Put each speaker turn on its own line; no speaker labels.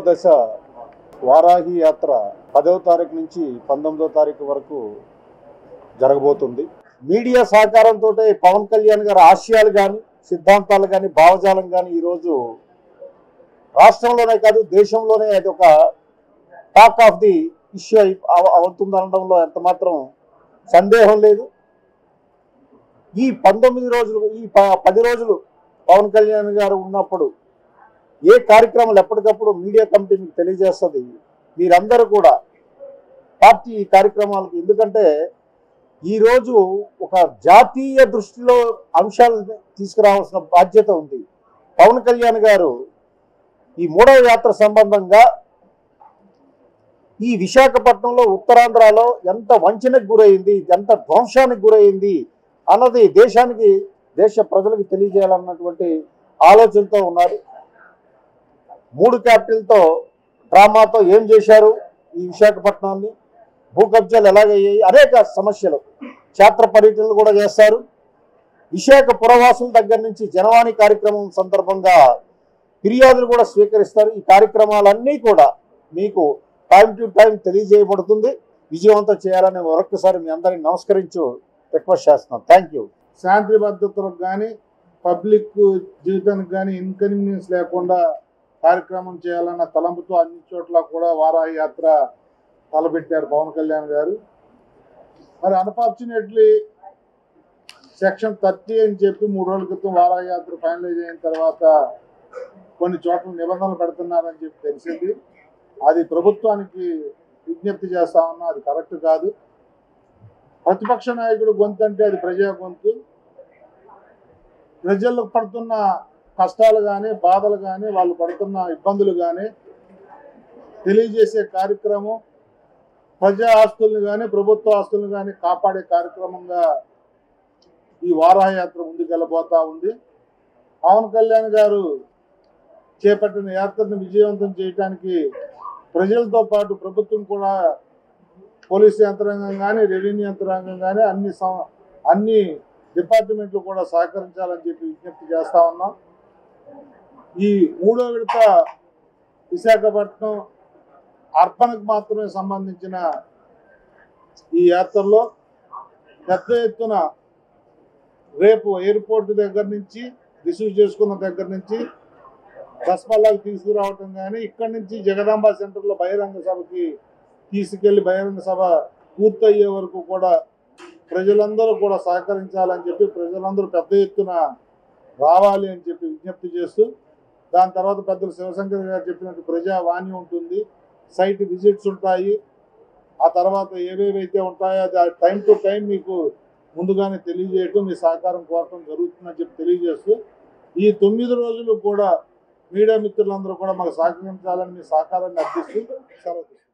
దశ వారాహి యాత్ర పదవ తారీఖు నుంచి పంతొమ్మిదో తారీఖు వరకు జరగబోతుంది మీడియా సహకారంతో పవన్ కళ్యాణ్ గారి ఆశయాలు కానీ సిద్ధాంతాలు కానీ భావజాలం కానీ ఈరోజు రాష్ట్రంలోనే కాదు దేశంలోనే అది ఒక టాక్ ఆఫ్ ది ఇష్యూ అవుతుందనడంలో ఎంత మాత్రం సందేహం లేదు ఈ పంతొమ్మిది రోజులు ఈ ప- పది రోజులు పవన్ కళ్యాణ్ గారు ఉన్నప్పుడు ఏ కార్యక్రమాలు ఎప్పటికప్పుడు మీడియా కమిటీ మీకు తెలియజేస్తుంది మీరందరూ కూడా పార్టీ ఈ కార్యక్రమాలకు ఎందుకంటే ఈరోజు ఒక జాతీయ దృష్టిలో అంశాలు తీసుకురావాల్సిన బాధ్యత ఉంది పవన్ కళ్యాణ్ గారు ఈ మూడవ యాత్ర సంబంధంగా ఈ విశాఖపట్నంలో ఉత్తరాంధ్రలో ఎంత వంచనకు గురైంది ఎంత ధ్వంసానికి గురైంది అన్నది దేశానికి దేశ ప్రజలకు తెలియజేయాలన్నటువంటి ఆలోచనతో ఉన్నారు మూడు క్యాపిటల్తో డ్రామాతో ఏం చేశారు ఈ విశాఖపట్నాన్ని భూ కబ్జాలు ఎలాగయ్యాయి అనేక సమస్యలు క్షేత్ర పర్యటనలు కూడా చేస్తారు విశాఖ పురవాసుల దగ్గర నుంచి జనవాణి కార్యక్రమం సందర్భంగా ఫిర్యాదులు కూడా స్వీకరిస్తారు ఈ కార్యక్రమాలన్నీ కూడా మీకు టైం టు టైం తెలియజేయబడుతుంది విజయవంతం చేయాలని మరొకసారి మీ అందరినీ నమస్కరించు రిక్వెస్ట్ చేస్తున్నాను థ్యాంక్ యూ
శాంతి భద్రతలకు కానీ పబ్లిక్ జీవితానికి కానీ ఇన్కన్వీనియన్స్ లేకుండా కార్యక్రమం చేయాలన్న తలంపుతో అన్ని చోట్ల కూడా వారాహి యాత్ర తలపెట్టారు పవన్ కళ్యాణ్ గారు మరి అన్ఫార్చునేట్లీ సెక్షన్ థర్టీ అని చెప్పి మూడు రోజుల క్రితం వారాహి యాత్ర ఫైనలైజ్ అయిన తర్వాత కొన్ని చోట్ల నిబంధనలు పెడుతున్నారని చెప్పి తెలిసింది అది ప్రభుత్వానికి విజ్ఞప్తి చేస్తా ఉన్నా అది కరెక్ట్ కాదు ప్రతిపక్ష నాయకుడు గొంతు అంటే అది ప్రజా గొంతు ప్రజలకు పడుతున్న కష్టాలు కానీ బాధలు కానీ వాళ్ళు పడుతున్న ఇబ్బందులు కానీ తెలియజేసే కార్యక్రమం ప్రజా ఆస్తుల్ని కానీ ప్రభుత్వ ఆస్తుల్ని కానీ కాపాడే కార్యక్రమంగా ఈ వారాహయాత్ర ముందుకెళ్ళబోతా ఉంది పవన్ కళ్యాణ్ గారు చేపట్టిన యాత్రను విజయవంతం చేయడానికి ప్రజలతో పాటు ప్రభుత్వం కూడా పోలీస్ యంత్రాంగం కానీ రెవెన్యూ యంత్రాంగం కానీ అన్ని సం- అన్ని డిపార్ట్మెంట్లు కూడా సహకరించాలని చెప్పి విజ్ఞప్తి చేస్తా ఉన్నాం ఈ మూడో విడత విశాఖపట్నం అర్పణకు మాత్రమే సంబంధించిన ఈ యాత్రలో పెద్ద ఎత్తున రేపు ఎయిర్పోర్ట్ దగ్గర నుంచి రిసీవ్ చేసుకున్న దగ్గర నుంచి దస్పల్లాకి తీసుకురావటం కానీ ఇక్కడి నుంచి జగదాంబ సెంటర్లో బహిరంగ సభకి తీసుకెళ్లి బహిరంగ సభ పూర్తయ్యే వరకు కూడా ప్రజలందరూ కూడా సహకరించాలని చెప్పి ప్రజలందరూ పెద్ద ఎత్తున రావాలి అని చెప్పి విజ్ఞప్తి చేస్తూ దాని తర్వాత పెద్దలు శివశంకర్ గారు చెప్పినట్టు ప్రజావాణి ఉంటుంది సైట్ విజిట్స్ ఉంటాయి ఆ తర్వాత ఏవేవైతే ఉంటాయో అది టైం టు టైం మీకు ముందుగానే తెలియజేయటం మీ సహకారం కోరటం జరుగుతుందని చెప్పి తెలియజేస్తూ ఈ తొమ్మిది రోజులు కూడా మీడియా మిత్రులందరూ కూడా మాకు సహకరించాలని మీ సహకారాన్ని అర్థిస్తూ సెలవు తీసుకుంటున్నాను.